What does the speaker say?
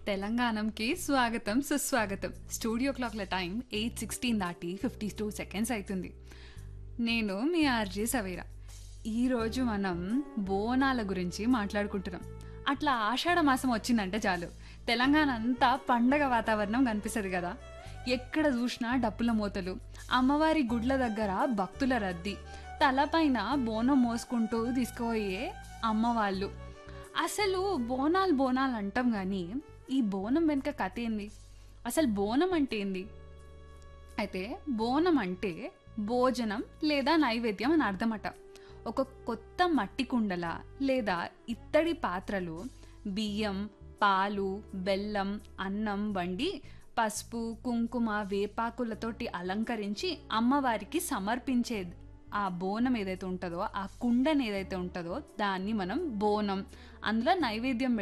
తెలంగాణంకి స్వాగతం సుస్వాగతం స్టూడియో క్లాక్ల టైం ఎయిట్ సిక్స్టీన్ దాటి ఫిఫ్టీ టూ సెకండ్స్ అవుతుంది నేను మీ ఆర్జే సవేరా ఈరోజు మనం బోనాల గురించి మాట్లాడుకుంటున్నాం అట్లా ఆషాఢ మాసం వచ్చిందంటే చాలు తెలంగాణ అంతా పండగ వాతావరణం కనిపిస్తుంది కదా ఎక్కడ చూసినా డప్పుల మూతలు అమ్మవారి గుడ్ల దగ్గర భక్తుల రద్దీ తలపైన బోనం మోసుకుంటూ తీసుకుపోయే అమ్మవాళ్ళు అసలు బోనాలు బోనాలు అంటాం కానీ ఈ బోనం వెనుక కథ ఏంది అసలు బోనం అంటే ఏంది అయితే బోనం అంటే భోజనం లేదా నైవేద్యం అని అర్థమట ఒక కొత్త మట్టి కుండల లేదా ఇత్తడి పాత్రలు బియ్యం పాలు బెల్లం అన్నం వండి పసుపు కుంకుమ వేపాకులతోటి అలంకరించి అమ్మవారికి సమర్పించే ఆ బోనం ఏదైతే ఉంటుందో ఆ కుండని ఏదైతే ఉంటుందో దాన్ని మనం బోనం అందులో నైవేద్యం